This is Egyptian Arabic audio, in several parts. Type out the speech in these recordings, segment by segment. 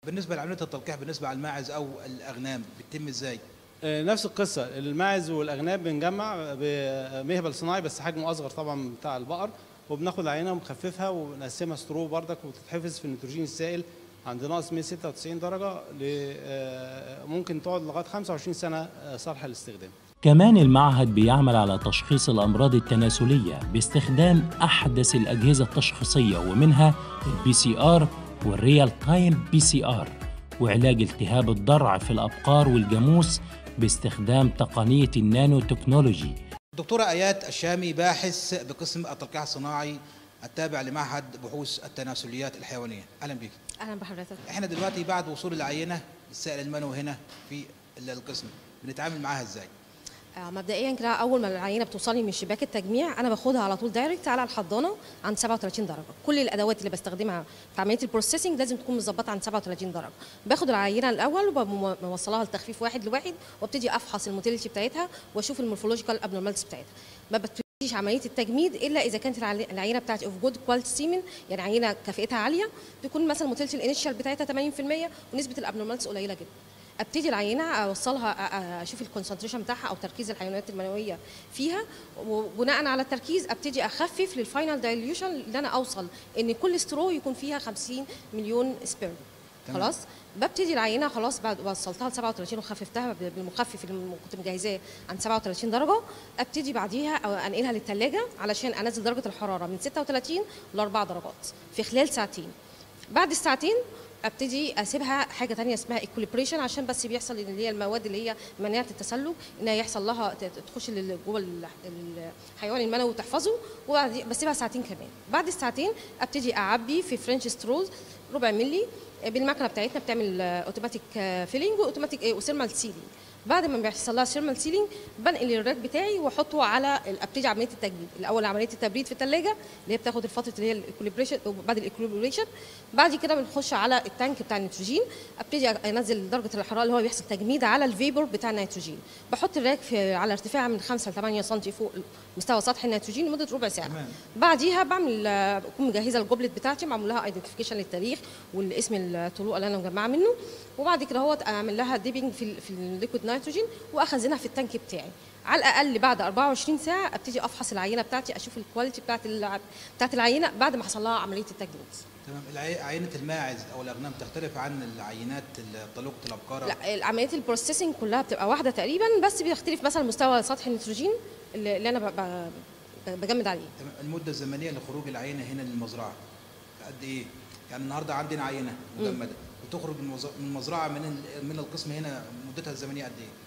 بالنسبه لعمليه التلقيح بالنسبه على الماعز او الاغنام بتتم ازاي آه، نفس القصه الماعز والاغنام بنجمع بمهبل صناعي بس حجمه اصغر طبعا بتاع البقر وبناخد العينه ونخففها ونقسمها سترو بردك وتتحفظ في النيتروجين السائل عند ناقص 196 درجه ل- آه، ممكن تقعد لغايه 25 سنه آه، صالحه للاستخدام كمان المعهد بيعمل على تشخيص الأمراض التناسلية باستخدام أحدث الأجهزة التشخيصية ومنها البي سي آر والريال تايم بي سي آر وعلاج التهاب الضرع في الأبقار والجاموس باستخدام تقنية النانو تكنولوجي دكتوره ايات الشامي باحث بقسم التلقيح الصناعي التابع لمعهد بحوث التناسليات الحيوانيه اهلا بك اهلا بحضرتك احنا دلوقتي بعد وصول العينه للسائل المنوي هنا في القسم بنتعامل معاها ازاي آه، مبدئيا كده اول ما العينه بتوصلي من شباك التجميع انا باخدها على طول دايركت على الحضانه عند 37 درجه كل الادوات اللي بستخدمها في عمليه البروسيسنج لازم تكون مظبطه عند 37 درجه باخد العينه الاول وبوصلها لتخفيف واحد لواحد وابتدي افحص الموتيليتي بتاعتها واشوف المورفولوجيكال ابنورماليتيز بتاعتها ما ببتديش عمليه التجميد الا اذا كانت العلي- العينه بتاعتي اوف جود كواليتي سيمن يعني عينه كفاءتها عاليه تكون مثلا موتيليتي الانيشال بتاعتها 80% ونسبه الابنورماليتيز قليله جدا ابتدي العينه اوصلها أ- أ- اشوف الكونسنتريشن بتاعها او تركيز الحيوانات المنويه فيها وبناء على التركيز ابتدي اخفف للفاينل دايليوشن اللي انا اوصل ان كل سترو يكون فيها 50 مليون سبيرم تمام. خلاص ببتدي العينه خلاص بعد وصلتها ل 37 وخففتها ب- بالمخفف اللي كنت مجهزاه عند 37 درجه ابتدي بعديها أو انقلها للثلاجه علشان انزل درجه الحراره من 36 ل 4 درجات في خلال ساعتين بعد الساعتين ابتدي اسيبها حاجه تانية اسمها اكوليبريشن عشان بس بيحصل اللي هي المواد اللي هي مناعه التسلل انها يحصل لها ت- تخش لل- جوه ال- الحيوان المنوي وتحفظه وبعد بسيبها ساعتين كمان بعد الساعتين ابتدي اعبي في فرنش ستروز ربع ملي بالمكنه بتاعتنا بتعمل اوتوماتيك فيلينج واوتوماتيك وسيرمال سيلينج بعد ما بيحصل لها سيرمال سيلينج بنقل الراك بتاعي واحطه على ابتدي عمليه التجميد الاول عمليه التبريد في الثلاجه اللي هي بتاخد الفتره اللي هي الاكوليبريشن وبعد الاكوليبريشن بعد كده بنخش على التانك بتاع النيتروجين ابتدي انزل درجه الحراره اللي هو بيحصل تجميد على الفيبر بتاع النيتروجين بحط الراك في على ارتفاع من 5 ل 8 سم فوق مستوى سطح النيتروجين لمده ربع ساعه تمام. بعديها بعمل آه، بكون مجهزه الجوبلت بتاعتي معمول لها ايدنتيفيكيشن للتاريخ والاسم الطلوع اللي انا مجمعه منه وبعد كده هو اعمل لها ديبنج في ال- في الليكويد نيتروجين واخزنها في التانك بتاعي على الاقل بعد 24 ساعه ابتدي افحص العينه بتاعتي اشوف الكواليتي بتاعت الع- بتاعت العينه بعد ما حصل لها عمليه التجميد تمام العي- عينه الماعز او الاغنام تختلف عن العينات طلوقه الابقار لا عمليه البروسيسنج كلها بتبقى واحده تقريبا بس بيختلف مثلا مستوى سطح النيتروجين اللي اللي انا ب- ب- بجمد عليه تمام المده الزمنيه لخروج العينه هنا للمزرعه قد ايه يعني النهارده عندنا عينه مجمده وتخرج من المز- من المزرعه من ال- من القسم هنا مدتها الزمنيه قد ايه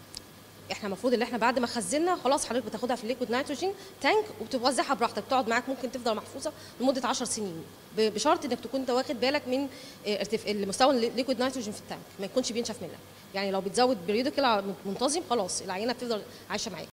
احنا المفروض ان احنا بعد ما خزنا خلاص حضرتك بتاخدها في الليكويد نيتروجين تانك وبتوزعها براحتك تقعد معاك ممكن تفضل محفوظه لمده 10 سنين ب- بشرط انك تكون انت واخد بالك من اه، ارتف... المستوى الليكويد نيتروجين في التانك ما يكونش بينشف منك يعني لو بتزود بريودكال منتظم خلاص العينه بتفضل عايشه معاك